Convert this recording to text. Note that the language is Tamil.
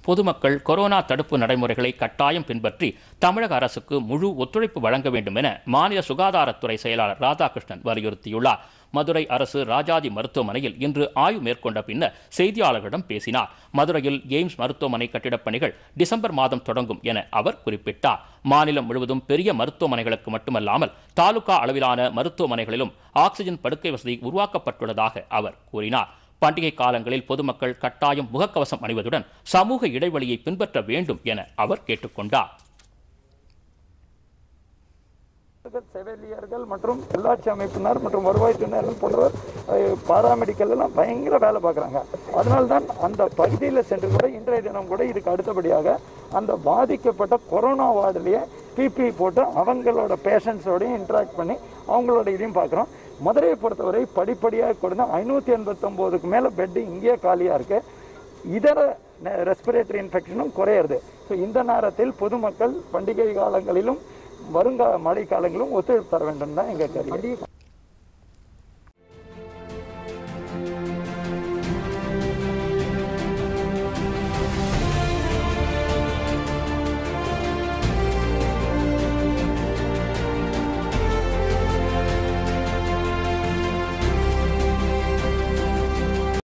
பொதுமக்கள் கொரோனா தடுப்பு நடைமுறைகளை கட்டாயம் பின்பற்றி தமிழக அரசுக்கு முழு ஒத்துழைப்பு வழங்க வேண்டும் என மாநில சுகாதாரத்துறை செயலாளர் ராதாகிருஷ்ணன் வலியுறுத்தியுள்ளார் மதுரை அரசு ராஜாஜி மருத்துவமனையில் இன்று ஆய்வு மேற்கொண்ட பின்னர் செய்தியாளர்களிடம் பேசினார் மதுரையில் எய்ம்ஸ் மருத்துவமனை கட்டிடப் பணிகள் டிசம்பர் மாதம் தொடங்கும் என அவர் குறிப்பிட்டார் மாநிலம் முழுவதும் பெரிய மருத்துவமனைகளுக்கு மட்டுமல்லாமல் தாலுகா அளவிலான மருத்துவமனைகளிலும் ஆக்ஸிஜன் படுக்கை வசதி உருவாக்கப்பட்டுள்ளதாக அவர் கூறினார் பண்டிகை காலங்களில் பொதுமக்கள் கட்டாயம் முகக்கவசம் அணிவதுடன் சமூக இடைவெளியை பின்பற்ற வேண்டும் என அவர் கேட்டுக்கொண்டார் செவிலியர்கள் மற்றும் உள்ளாட்சி அமைப்பினர் மற்றும் வருவாய்த்துறையினர் போன்றவர் பாராமெடிக்கல் எல்லாம் பயங்கர வேலை பார்க்குறாங்க அதனால தான் அந்த பகுதியில் சென்று கூட இன்றைய தினம் கூட இதுக்கு அடுத்தபடியாக அந்த பாதிக்கப்பட்ட கொரோனா வார்டுலேயே பிபி போட்டு அவங்களோட பேஷண்ட்ஸோடையும் இன்ட்ராக்ட் பண்ணி அவங்களோட இதையும் பார்க்குறோம் மதுரையை பொறுத்தவரை படிப்படியாக கொடுத்து ஐநூற்றி எண்பத்தொம்போதுக்கு மேலே பெட்டு இங்கேயே காலியாக இருக்குது இதர ரெஸ்பிரேட்டரி இன்ஃபெக்ஷனும் குறையிறது ஸோ இந்த நேரத்தில் பொதுமக்கள் பண்டிகை காலங்களிலும் வருங்கா மழை காலங்களிலும் ஒத்துழைப்பு தர வேண்டும் தான் எங்கள் கருத்து